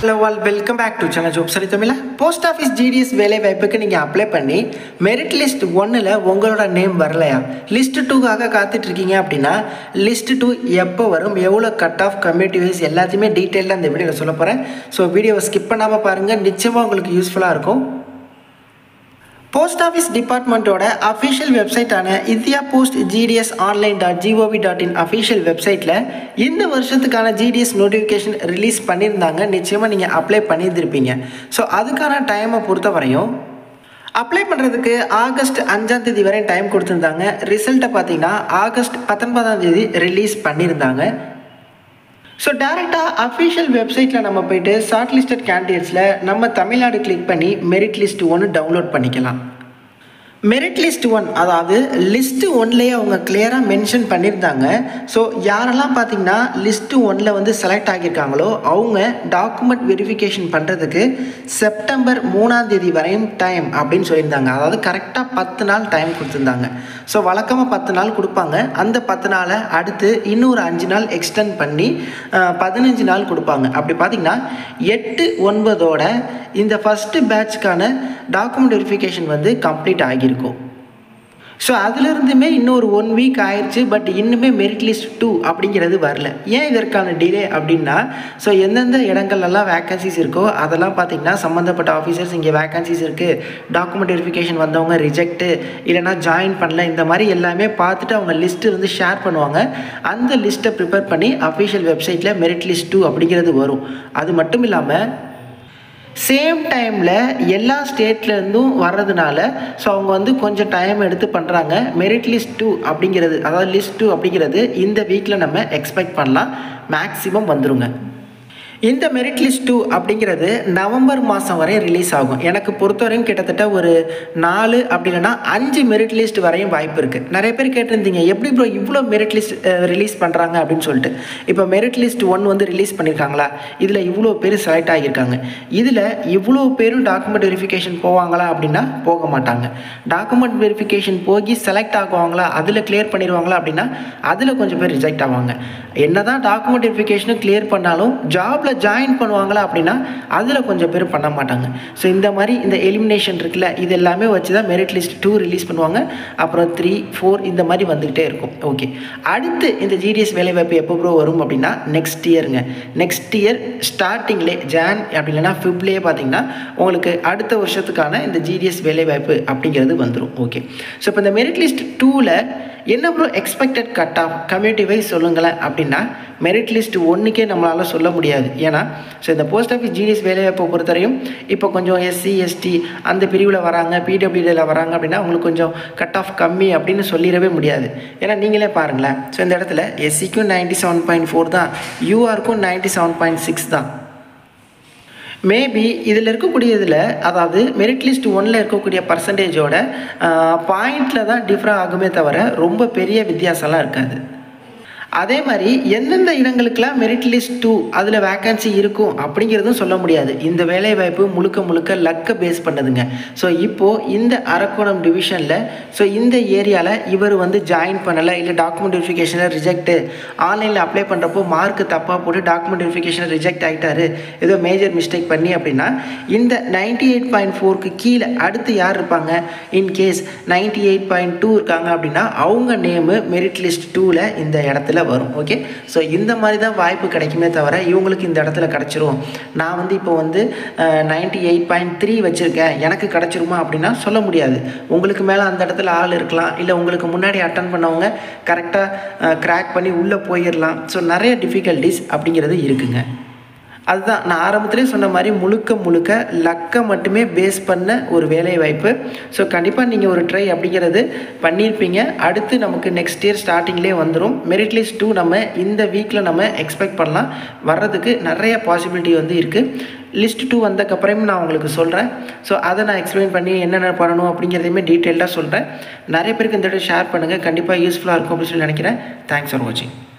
hello all welcome back to channel job சரி தமிழா post office GDS வேலை வாய்ப்புக்கு நீங்கள் அப்ளை பண்ணி மெரிட் லிஸ்ட் ஒன்னில் உங்களோட நேம் வரலையா லிஸ்ட் டூக்காக காத்துட்டு இருக்கீங்க அப்படின்னா லிஸ்ட் டூ எப்போ வரும் எவ்வளோ கட் ஆஃப் கம்யூனிட்டி வைஸ் எல்லாத்தையுமே டீட்டெயிலாக இந்த வீடியோவில் சொல்ல போகிறேன் ஸோ வீடியோவை ஸ்கிப் பண்ணாமல் பாருங்கள் நிச்சயமாக உங்களுக்கு யூஸ்ஃபுல்லாக இருக்கும் போஸ்ட் ஆஃபீஸ் டிபார்ட்மெண்ட்டோட அஃபிஷியல் வெப்சைட்டான India post GDS online dot gov dot in official வெப்சைட்டில் இந்த வருஷத்துக்கான ஜிடிஎஸ் நோட்டிஃபிகேஷன் ரிலீஸ் பண்ணியிருந்தாங்க நிச்சயமாக நீங்கள் அப்ளை பண்ணியிருந்திருப்பீங்க ஸோ அதுக்கான டைமை பொறுத்த வரையும் அப்ளை பண்ணுறதுக்கு ஆகஸ்ட் அஞ்சாம் தேதி வரை டைம் கொடுத்துருந்தாங்க ரிசல்ட்டை பார்த்தீங்கன்னா ஆகஸ்ட் பத்தொன்பதாம் தேதி ரிலீஸ் பண்ணியிருந்தாங்க ஸோ டேரெக்டாக அஃபிஷியல் வெப்சைட்டில் நம்ம போயிட்டு ஷார்ட் லிஸ்டட் கேண்டிடேட்ஸில் நம்ம தமிழ்நாடு கிளிக் பண்ணி மெரிட் லிஸ்ட் ஒன்று டவுன்லோட் பண்ணிக்கலாம் மெரிட் லிஸ்ட் ஒன் அதாவது லிஸ்ட்டு ஒன்லேயே அவங்க கிளியராக மென்ஷன் பண்ணியிருந்தாங்க ஸோ யாரெல்லாம் பார்த்தீங்கன்னா லிஸ்ட்டு ஒன்னில் வந்து செலக்ட் ஆகியிருக்காங்களோ அவங்க டாக்குமெண்ட் வெரிஃபிகேஷன் பண்ணுறதுக்கு செப்டம்பர் மூணாம் தேதி வரையும் டைம் அப்படின்னு சொல்லியிருந்தாங்க அதாவது கரெக்டாக பத்து நாள் டைம் கொடுத்துருந்தாங்க ஸோ வழக்கமாக பத்து நாள் கொடுப்பாங்க அந்த பத்து நாளை அடுத்து இன்னொரு அஞ்சு நாள் எக்ஸ்டெண்ட் பண்ணி அஹ், பதினஞ்சு நாள் கொடுப்பாங்க அப்படி பார்த்தீங்கன்னா எட்டு ஒன்பதோட இந்த ஃபஸ்ட்டு பேட்ச்க்கான டாக்குமெண்ட் வெரிஃபிகேஷன் வந்து கம்ப்ளீட் ஆகியிருக்கும் ஸோ அதுலேருந்துமே இன்னொரு ஒன் வீக் ஆயிடுச்சு பட் இன்னுமே மெரிட் லிஸ்ட் டூ அப்படிங்கிறது வரல ஏன் இதற்கான டிலே அப்படின்னா ஸோ எந்தெந்த இடங்கள்லாம் வேகன்சிஸ் இருக்கோ அதெல்லாம் பார்த்தீங்கன்னா சம்மந்தப்பட்ட ஆஃபீஸர்ஸ் இங்கே வேகன்சிஸ் இருக்குது டாக்குமெண்ட் வெரிஃபிகேஷன் வந்தவங்க ரிஜெக்ட்டு இல்லைனா ஜாயின் பண்ணல இந்த மாதிரி எல்லாமே பார்த்துட்டு அவங்க லிஸ்ட்டு வந்து ஷேர் பண்ணுவாங்க அந்த லிஸ்ட்டை ப்ரிப்பேர் பண்ணி அஃபிஷியல் வெப்சைட்டில் மெரிட் லிஸ்ட் டூ அப்படிங்கிறது வரும் அது மட்டும் இல்லாமல் சேம் டைமில் எல்லா ஸ்டேட்லேருந்தும் வர்றதுனால ஸோ அவங்க வந்து கொஞ்சம் டைம் எடுத்து பண்ணுறாங்க மெரிட் லிஸ்ட் டூ அப்படிங்கிறது அதாவது லிஸ்ட் டூ அப்படிங்கிறது இந்த வீக்கில் நம்ம எக்ஸ்பெக்ட் பண்ணலாம் மேக்ஸிமம் வந்துருங்க இந்த மெரிட் லிஸ்ட் டூ அப்படிங்கிறது நவம்பர் மாதம் வரை ரிலீஸ் ஆகும் எனக்கு பொறுத்தவரையும் கிட்டத்தட்ட ஒரு நாலு அப்படி இல்லைன்னா அஞ்சு மெரிட் லிஸ்ட் வரையும் வாய்ப்பு இருக்குது நிறைய பேர் கேட்டிருந்தீங்க எப்படி ப்ரோ இவ்வளோ மெரிட் லிஸ்ட் ரிலீஸ் பண்ணுறாங்க அப்படின்னு சொல்லிட்டு இப்போ மெரிட் லிஸ்ட் ஒன் வந்து ரிலீஸ் பண்ணியிருக்காங்களா இதில் இவ்வளோ பேர் செலக்ட் ஆகியிருக்காங்க இதில் இவ்வளோ பேரும் டாக்குமெண்ட் வெரிஃபிகேஷன் போவாங்களா அப்படின்னா போக மாட்டாங்க டாக்குமெண்ட் வெரிஃபிகேஷன் போய் செலக்ட் ஆகுவாங்களா அதில் கிளியர் பண்ணிடுவாங்களா அப்படின்னா அதில் கொஞ்சம் பேர் ரிஜெக்ட் ஆவாங்க என்னதான் டாக்குமெண்ட் வெரிஃபிகேஷனை கிளியர் பண்ணாலும் ஜாபில் ஜாயின் பண்ணுவாங்களா அப்படின்னா அதில் கொஞ்சம் பேர் பண்ண மாட்டாங்க ஸோ இந்த மாதிரி இந்த எலிமினேஷன் இருக்குல்ல இது எல்லாமே வச்சு தான் மெரிட் லிஸ்ட் டூ ரிலீஸ் பண்ணுவாங்க அப்புறம் த்ரீ ஃபோர் இந்த மாதிரி வந்துக்கிட்டே இருக்கும் ஓகே அடுத்து இந்த ஜிடிஎஸ் வேலைவாய்ப்பு எப்போ ப்ரோ வரும் அப்படின்னா நெக்ஸ்ட் இயருங்க நெக்ஸ்ட் இயர் ஸ்டார்டிங்லே ஜான் அப்படி இல்லைன்னா ஃபிப்லேயே பார்த்தீங்கன்னா உங்களுக்கு அடுத்த வருஷத்துக்கான இந்த ஜிடிஎஸ் வேலைவாய்ப்பு அப்படிங்கிறது வந்துடும் ஓகே ஸோ இப்போ இந்த மெரிட் லிஸ்ட் டூவில் என்ன bro expected cut off community wise சொல்லுங்களேன் அப்படின்னா மெரிட் லிஸ்ட் ஒன்றுக்கே நம்மளால் சொல்ல முடியாது ஏன்னா ஸோ இந்த போஸ்ட் ஆஃபீஸ் ஜிடிஎஸ் வேலைவாய்ப்பை பொறுத்தவரையும் இப்போ கொஞ்சம் எஸ்சி எஸ்டி அந்த பிரிவில் வராங்க பிடபிள்யூடியில் வராங்க அப்படின்னா உங்களுக்கு கொஞ்சம் கட் ஆஃப் கம்மி அப்படின்னு சொல்லிடவே முடியாது ஏன்னா நீங்களே பாருங்களேன் ஸோ இந்த இடத்துல எஸ்சிக்கும் நைன்டி செவன் பாயிண்ட் ஃபோர் தான் யூஆருக்கும் நைன்டி செவன் பாயிண்ட் சிக்ஸ் தான் மேபி இதில் இருக்கக்கூடியதில் அதாவது மெரிட் லிஸ்ட் ஒன்னில் இருக்கக்கூடிய பர்சன்டேஜோட பாயிண்டில் தான் டிஃப்ரெண்ட் ஆகுமே தவிர ரொம்ப பெரிய வித்தியாசம்லாம் இருக்காது அதே மாதிரி எந்தெந்த இடங்களுக்கெல்லாம் மெரிட் லிஸ்ட் டூ அதில் வேக்கன்சி இருக்கும் அப்படிங்கிறதும் சொல்ல முடியாது இந்த வேலைவாய்ப்பு முழுக்க முழுக்க லக்கை பேஸ் பண்ணதுங்க ஸோ இப்போது இந்த அரக்கோணம் டிவிஷனில் ஸோ இந்த ஏரியாவில் இவர் வந்து ஜாயின் பண்ணலை இல்லை டாக்குமெண்ட் வெரிஃபிகேஷனில் ரிஜெக்ட்டு ஆன்லைனில் அப்ளை பண்ணுறப்போ மார்க் தப்பாக போட்டு டாக்குமெண்ட் வெரிஃபிகேஷன் ரிஜெக்ட் ஆகிட்டாரு ஏதோ மேஜர் மிஸ்டேக் பண்ணி அப்படின்னா இந்த நைன்டி எயிட் பாயிண்ட் ஃபோருக்கு கீழே அடுத்து யார் இருப்பாங்க in case ninety eight point two இருக்காங்க அப்படின்னா அவங்க நேமு மெரிட் லிஸ்ட் டூவில் இந்த இடத்துல வரும் ஓகே ஸோ இந்த மாதிரி தான் வாய்ப்பு கிடைக்குமே தவிர இவங்களுக்கு இந்த இடத்துல கிடச்சிரும் நான் வந்து இப்போ வந்து நைன்டி எயிட் பாயிண்ட் த்ரீ வச்சுருக்கேன் எனக்கு கிடச்சிருமா அப்படின்னா சொல்ல முடியாது உங்களுக்கு மேலே அந்த இடத்துல ஆள் இருக்கலாம் இல்லை உங்களுக்கு முன்னாடி அட்டன் பண்ணவங்க கரெக்டாக கிராக் பண்ணி உள்ளே போயிடலாம் ஸோ நிறைய டிஃபிகல்ட்டிஸ் அப்படிங்கிறது இருக்குங்க அதுதான் நான் ஆரம்பத்திலே சொன்ன மாதிரி முழுக்க முழுக்க லக்கை மட்டுமே பேஸ் பண்ண ஒரு வேலை வாய்ப்பு ஸோ கண்டிப்பாக நீங்கள் ஒரு ட்ரை அப்படிங்கிறது பண்ணியிருப்பீங்க அடுத்து நமக்கு நெக்ஸ்ட் இயர் ஸ்டார்டிங்லேயே வந்துடும் மெரிட் லிஸ்ட் டூ நம்ம இந்த வீக்கில் நம்ம எக்ஸ்பெக்ட் பண்ணலாம் வர்றதுக்கு நிறைய பாசிபிலிட்டி வந்து இருக்குது லிஸ்ட் டூ வந்தக்கப்புறம் நான் உங்களுக்கு சொல்கிறேன் ஸோ அதை நான் எக்ஸ்பிளைன் பண்ணி என்னென்ன பண்ணணும் அப்படிங்கிறதையுமே டீட்டெயில்டாக சொல்கிறேன் நிறைய பேருக்கு இந்த வீடியோ ஷேர் பண்ணுங்கள் கண்டிப்பாக யூஸ்ஃபுல்லாக இருக்கும் அப்படின்னு சொல்லி நினைக்கிறேன் தேங்க்ஸ் ஃபார் வாட்சிங்